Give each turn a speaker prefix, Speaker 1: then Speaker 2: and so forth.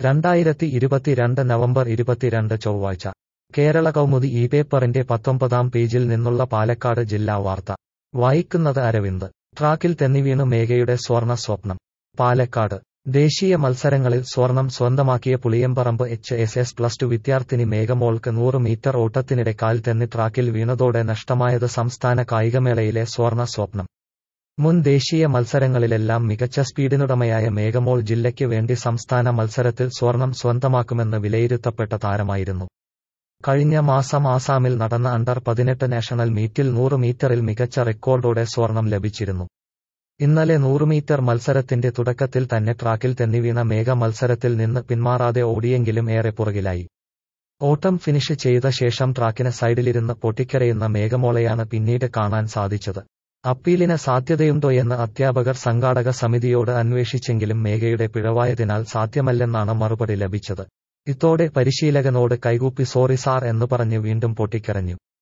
Speaker 1: രണ്ടായിരത്തി ഇരുപത്തിരണ്ട് നവംബർ ഇരുപത്തിരണ്ട് ചൊവ്വാഴ്ച കേരള കൗമുദി ഈ പേപ്പറിന്റെ പത്തൊമ്പതാം പേജിൽ നിന്നുള്ള പാലക്കാട് ജില്ലാ വാർത്ത വായിക്കുന്നത് അരവിന്ദ് ട്രാക്കിൽ തെന്നിവീണു മേഘയുടെ സ്വർണ സ്വപ്നം പാലക്കാട് ദേശീയ മത്സരങ്ങളിൽ സ്വർണം സ്വന്തമാക്കിയ Puliyamparamb H S S plus two വിദ്യാർത്ഥിനി മേഘമോൾക്ക് നൂറ് മീറ്റർ ഓട്ടത്തിനിടെ കാൽ തെന്നി ട്രാക്കിൽ വീണതോടെ നഷ്ടമായത് സംസ്ഥാന കായികമേളയിലെ സ്വർണ സ്വപ്നം മുൻ ദേശീയ മത്സരങ്ങളിലെല്ലാം മികച്ച സ്പീഡിനുടമയായ മേഘമോൾ ജില്ലയ്ക്ക് വേണ്ടി സംസ്ഥാന മത്സരത്തിൽ സ്വർണം സ്വന്തമാക്കുമെന്ന് വിലയിരുത്തപ്പെട്ട താരമായിരുന്നു കഴിഞ്ഞ മാസം ആസാമിൽ നടന്ന അണ്ടർ പതിനെട്ട് നാഷണൽ മീറ്റിൽ നൂറ് മീറ്ററിൽ മികച്ച റെക്കോർഡോടെ സ്വർണം ലഭിച്ചിരുന്നു ഇന്നലെ നൂറ് മീറ്റർ മത്സരത്തിന്റെ തുടക്കത്തിൽ തന്നെ ട്രാക്കിൽ തെന്നിവീണ മേഘ മത്സരത്തിൽ നിന്ന് പിന്മാറാതെ ഓടിയെങ്കിലും ഏറെ പുറകിലായി ഓട്ടം ഫിനിഷ് ചെയ്ത ശേഷം ട്രാക്കിന് സൈഡിലിരുന്ന് പൊട്ടിക്കരയുന്ന മേഘമോളെയാണ് പിന്നീട് കാണാൻ സാധിച്ചത് അപ്പീലിന് സാധ്യതയുണ്ടോയെന്ന് അധ്യാപകർ സംഘാടക സമിതിയോട് അന്വേഷിച്ചെങ്കിലും മേഘയുടെ പിഴവായതിനാൽ സാധ്യമല്ലെന്നാണ് മറുപടി ലഭിച്ചത് ഇതോടെ പരിശീലകനോട് കൈകൂപ്പി സോറി സാർ എന്ന് പറഞ്ഞ് വീണ്ടും പൊട്ടിക്കരഞ്ഞു